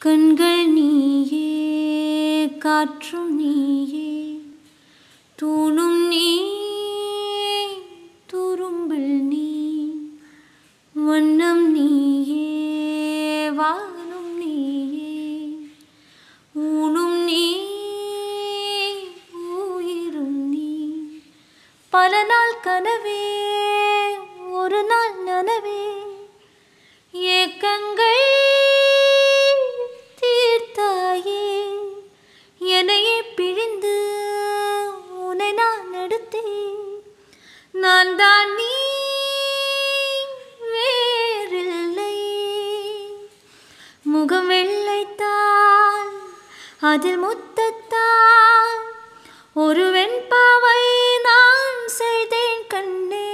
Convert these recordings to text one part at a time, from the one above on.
கண்கள் நீயே காற்றும் நீயே தூணும் நீ துரும்பில் நீ வண்ணம் நீயே வானும் நீயே ஊனும் நீ உயிரும் நீ பல நாள் கனவே ஒரு நாள் நனவே ஏக்கங்கள் தீர்த்தாயே என்னையே பிழிந்து உன்னை நான் எடுத்தேன் நான் தான் நீ வேறில்லை முகம் வெள்ளைத்தால் அதில் முத்தத்தால் ஒரு வெண்பாவை நான் செய்தேன் கண்ணே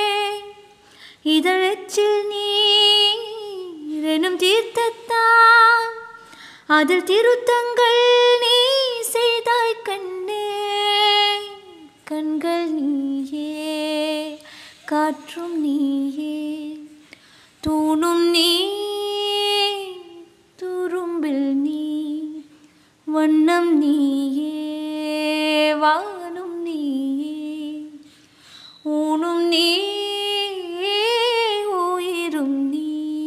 இதழச்சில் நீரெனும் தீர்த்தத்தால் அதில் திருத்தங்கள் நீ செய்தாய் கண்ணே கண்கள் நீயே காற்றும் நீயே தூணும் நீ துரும்பில் நீ வண்ணம் நீயே வானும் நீயே ஊனும் நீ உயிரும் நீ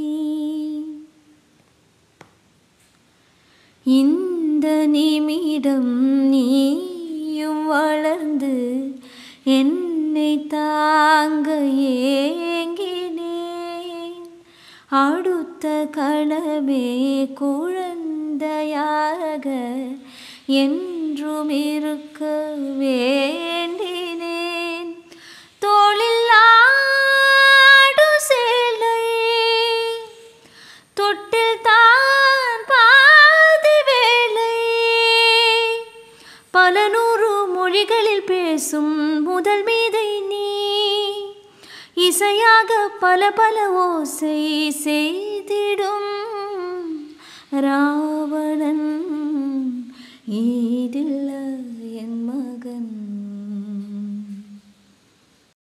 இந்த நிமிடம் நீயும் வளர்ந்து என்னை தாங்க ஏங்கினேன் அடுத்த கணமே குழந்தையாக என்றும் இருக்க வேண்டினேன் தோளில் ஆடும் சேலை தொட்டில் தான் பாதி வேலை பல நூறு மொழிகளில் பேசும் முதல் மீதை நீ இசையாக பல பல ஓசை செய்திடும் ராவணன்